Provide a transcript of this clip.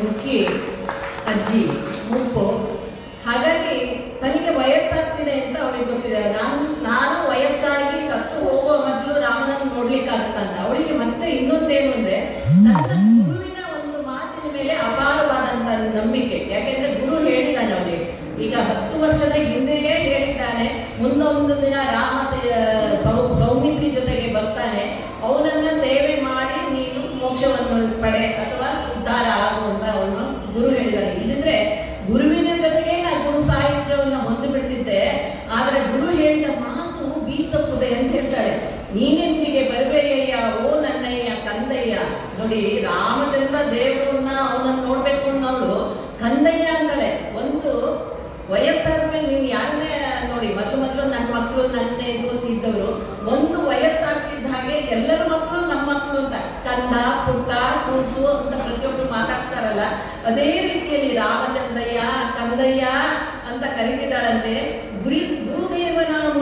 ಮುಖ್ಯ ಅಜ್ಜಿ ಮುಪ್ಪು ಹಾಗಾಗಿ ತನಗೆ ವಯಸ್ಸಾಗ್ತಿದೆ ಅಂತ ಅವಳಿಗೆ ಗೊತ್ತಿದೆ ನಾನು ನಾನು ವಯಸ್ಸಾಗಿ ಸತ್ತು ಹೋಗುವ ಮೊದಲು ರಾಮನನ್ನು ನೋಡ್ಲಿಕ್ಕಾಗತ್ತಂತ ಅವಳಿಗೆ ಮತ್ತೆ ಇನ್ನೊಂದೇನು ಅಂದ್ರೆ ನನ್ನ ಗುರುವಿನ ಒಂದು ಮಾತಿನ ಮೇಲೆ ಅಪಾರವಾದಂತ ನಂಬಿಕೆ ಯಾಕೆಂದ್ರೆ ಗುರು ಹೇಳಿದ್ದಾನೆ ಅವನಿಗೆ ಈಗ ಹತ್ತು ವರ್ಷದ ಹಿಂದೆಯೇ ಹೇಳಿದ್ದಾನೆ ಮುಂದೊಂದು ದಿನ ರಾಮ ಸ- ಸೌ- ಸೌಮಿತ್ರಿ ಜೊತೆಗೆ ಬರ್ತಾನೆ ಅವನನ್ನ ಸೇವೆ ಮಾಡಿ ನೀನು ಮೋಕ್ಷವನ್ನು ಪಡೆ ಅಥವಾ ಉದ್ಧಾರ ಆಗು ಅಂತ ಅವನು ಗುರು ಹೇಳಿದ್ದಾನೆ ಇಲ್ಲಿದ್ರೆ ಗುರುವಿನ ಜೊತೆಗೆ ನಾ ಗುರು ಸಾಹಿತ್ಯವನ್ನು ಹೊಂದು ಬಿಡ್ತಿದ್ದೆ ಆದ್ರೆ ಗುರು ಹೇಳಿದ ಮಾತು ಬೀ ತಪ್ಪುದೆ ಅಂತ ಹೇಳ್ತಾಳೆ ನೀನೆಂದಿಗೆ ಬರಬೇಕಯ್ಯ ಓ ನನ್ನಯ್ಯ ಕಂದಯ್ಯ ನೋಡಿ ರಾಮಚಂದ್ರ ದೇವರನ್ನ ಅವನನ್ನ ನೋಡ್ಬೇಕು ಅನ್ನೋಳು ಕಂದಯ್ಯ ಅಂತಾಳೆ ಒಂದು ವಯಸ್ಸಾದ್ಮೇಲೆ ನೀವು ಯಾರನ್ನೇ ನೋಡಿ ಮೊದಲು ಮೊದಲು ನನ್ನ ಮಕ್ಕಳು ನನ್ನ ಇದು ಅಂತ ಇದ್ದವರು ಒಂದು ವಯಸ್ಸಾಗ್ತಿದ್ದ ಹಾಗೆ ಎಲ್ಲರ ಮಕ್ಕಳು ನಮ್ಮ ಮಕ್ಕಳು ಅಂತ ಕಂದ ಪುಟ್ಟ ಕೂಸು ಅಂತ ಪ್ರತಿಯೊಬ್ಬರು ಮಾತಾಡ್ತಾರಲ್ಲ ಅದೇ ರೀತಿಯಲ್ಲಿ ರಾಮಚಂದ್ರಯ್ಯ ಕಂದಯ್ಯ ಅಂತ ಕರೀತಿದ್ದಾಳಂತೆ ಗುರಿ ಗುರುದೇವ